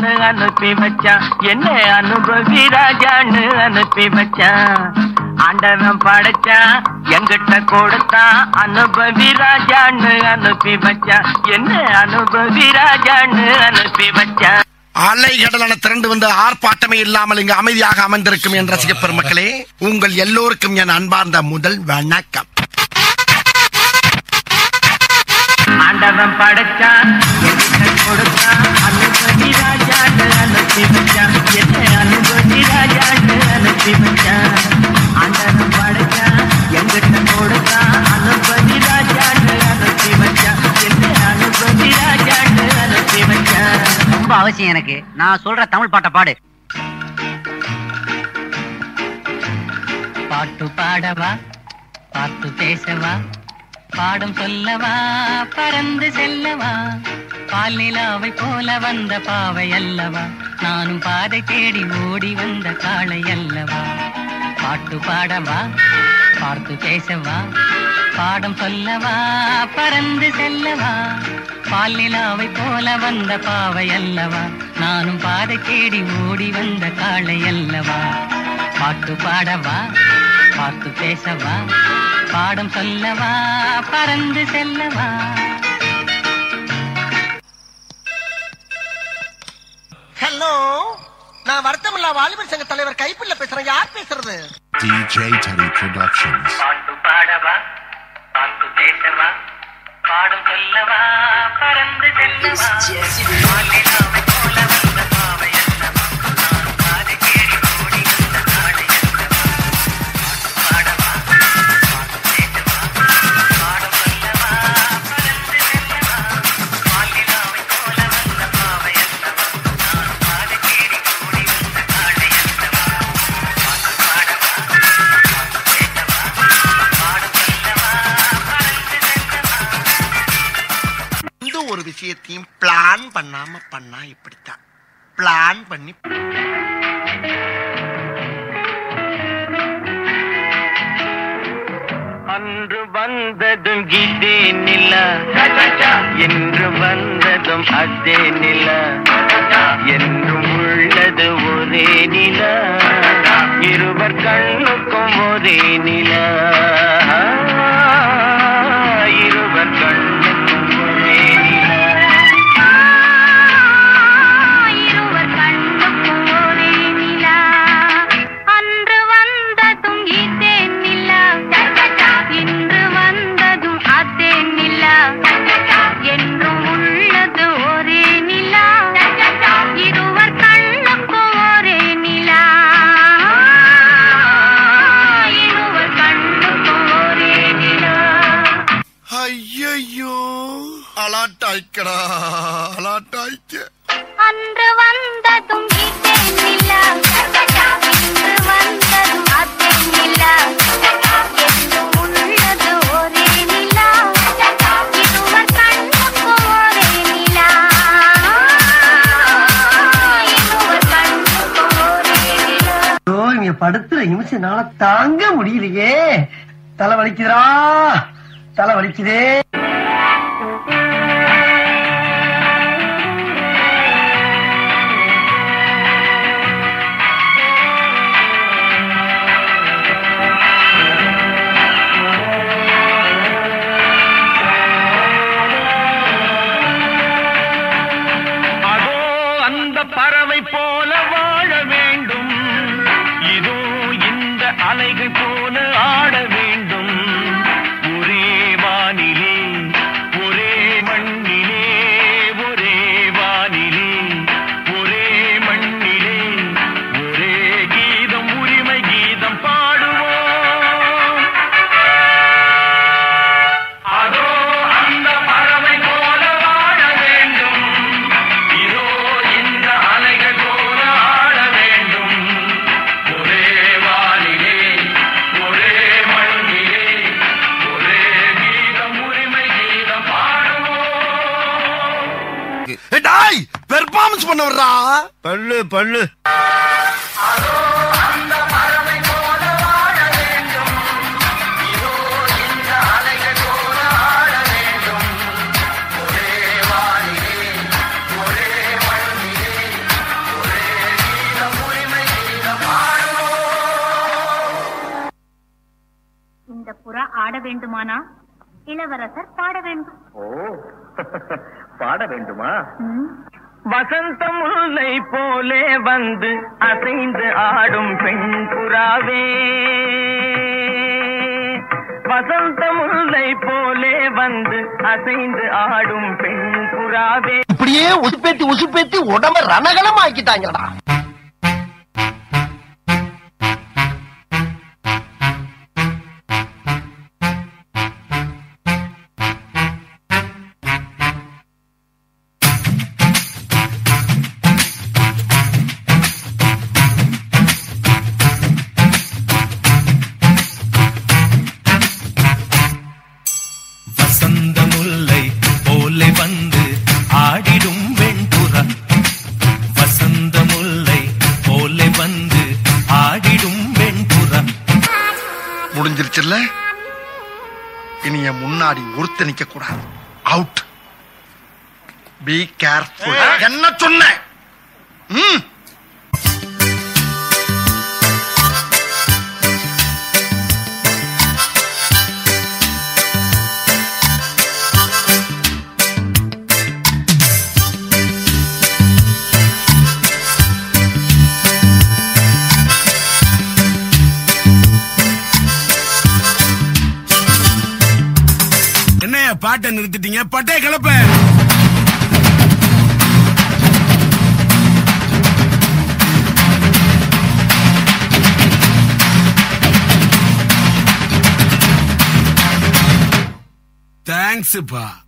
ராஜான்னு அனுப்பி வச்சான் என்ன அனுபவி ராஜான்னு அனுப்பி வச்சான் ஆண்டவன் படைச்சான் எங்கிட்ட கொடுத்தான் அனுபவி ராஜான்னு அனுப்பி வச்சான் என்ன அனுபவி ராஜான்னு அனுப்பி வச்சான் அலை கடலான திரண்டு வந்து ஆர்ப்பாட்டமே இல்லாமல் இங்கு அமைதியாக அமர்ந்திருக்கும் என் ரசிக பெருமக்களே உங்கள் எல்லோருக்கும் என் அன்பார்ந்த முதல் வணக்கம் ஆண்டவன் படைச்சான் எங்கிட்ட கொடுத்தான் அனுபவி ராஜான்னு அனுப்பி வச்சான் என்ன அனுபவி ராஜான்னு அனுப்பி வச்சான் ஆண்டவன் படைச்சான் எங்கிட்ட கொடுத்தான் அனுபவி ராஜான்னு அனுப்பி வச்சான் என்ன அனுபவி ராஜான்னு அனுப்பி வச்சான் ரொம்ப அவசியம் எனக்கு நான் சொல்ற தமிழ் பாட்டை பாடு பாட்டு பாடவா பாட்டு பேசவா பாடம் சொல்லவா பறந்து செல்லவா பால் நிலாவை போல வந்த பாவை அல்லவா நானும் பாதை தேடி ஓடி வந்த காளை அல்லவா பாட்டு பாடவா பார்த்து பேசவா பாடம் சொல்லவா பறந்து செல்லவா பால் நிலாவை போல வந்த பாவை அல்லவா நானும் பாதை தேடி ஓடி வந்த காளை அல்லவா பாட்டு பாடவா பார்த்து பேசவா பாடம் சொல்லவா பறந்து செல்லவா ஹலோ நான் வருத்தமில்லா வாலிபர் சங்க தலைவர் கைப்பிள்ள பேசுறேன் யார் பேசுறது DJ Teddy Productions. பாட்டு பாடவா பார்த்து பேசவா பாடம் சொல்லவா பறந்து செல்லவா பால் நிலாவை போல வந்த பாவை அல்லவா நானும் பாதை தேடி ஓடி வந்த காளை அல்லவா பாட்டு பாடவா பார்த்து பேசவா பாடம் சொல்லவா பறந்து செல்லவா பால் நிலாவை போல வந்த பாவை அல்லவா நானும் பாதை தேடி ஓடி வந்த காளை அல்லவா பாட்டு பாடவா பார்த்து பேசவா பாடம் சொல்லவா பறந்து செல்லவா எந்த ஒரு விஷயத்தையும் பிளான் பண்ணாம பண்ணா இப்படித்தான் பிளான் பண்ணி அன்று வந்ததும் இதே நில என்று வந்ததும் அதே நில என்றும் உள்ளது ஒரே நில இருவர் கண்ணுக்கும் ஒரே நில இருவர் கண்ணுக்கும் ஒரே நில இருவர் கண்ணுக்கும் ஒரே நிலா அன்று வந்ததும் இதே நிலா இன்று வந்ததும் அதே நிலா என்றும் உள்ளது ஒரே நிலா இருவர் கண்ணுக்கும் ஒரே நிலா இருவர் கண்ணுக்கும் ஒரே நிலா ஐயோ அலாட்டாய்க்கடா அலாட்டாய்க்க அன்று வந்ததும் இதே நிலா இன்று வந்ததும் அதே நிலா என்றும் உள்ளது ஒரே நிலா இருவர் கண்ணுக்கு ஒரே நிலா இருவர் கண்ணுக்கு ஒரே நிலா ஐயோ இங்க படுத்துற நிமிஷம்னால தாங்க முடியலையே தலை வலிக்குதுடா தலை வலிக்குதே அதோ அந்த பறவை போல வாழ வேண்டும் இதோ இந்த அலைகள் போல ஆட வேண்டும் ஒரே வானிலே ஒரே மண்ணிலே ஒரே வானிலே ஒரே மண்ணிலே ஒரே கீதம் உரிமை கீதம் பாடுவோம் அதோ அந்த பறவை போல வாழ வேண்டும் இதோ இந்த அலைகள் போல ஆட வேண்டும் ஒரே வானிலே ஒரே மண்ணிலே ஒரே கீதம் உரிமை கீதம் பாடுவோம் டாய் பெர்ஃபார்மன்ஸ் பண்ண வர்றா பல்லு பல்லு ஆட வேண்டுமானா இளவரசர் பாட வேண்டும் ஓ பாட வேண்டுமா ம். வசந்த முல்லை போலே வந்து அசைந்து ஆடும் பெண் புறாவே வசந்த முல்லை போலே வந்து அசைந்து ஆடும் பெண் புறாவே இப்படியே உசுப்பேத்தி உசுப்பேத்தி உடம்ப ரணகலம் ஆக்கிட்டாங்கடா வசந்த முல்லை போலே வந்து ஆடிடும் வெண்புறா வசந்த முல்லை போலே வந்து ஆடிடும் வெண்புறா முடிஞ்சிருச்சுல்ல இனி என் முன்னாடி ஒருத்த நிக்க கூடாது அவுட் பி கேர்ஃபுல் என்ன சொன்ன ம் என்ன பாட்டை நிறுத்திட்டீங்க பட்டே கிளப்ப தேங்க்ஸ்ப்பா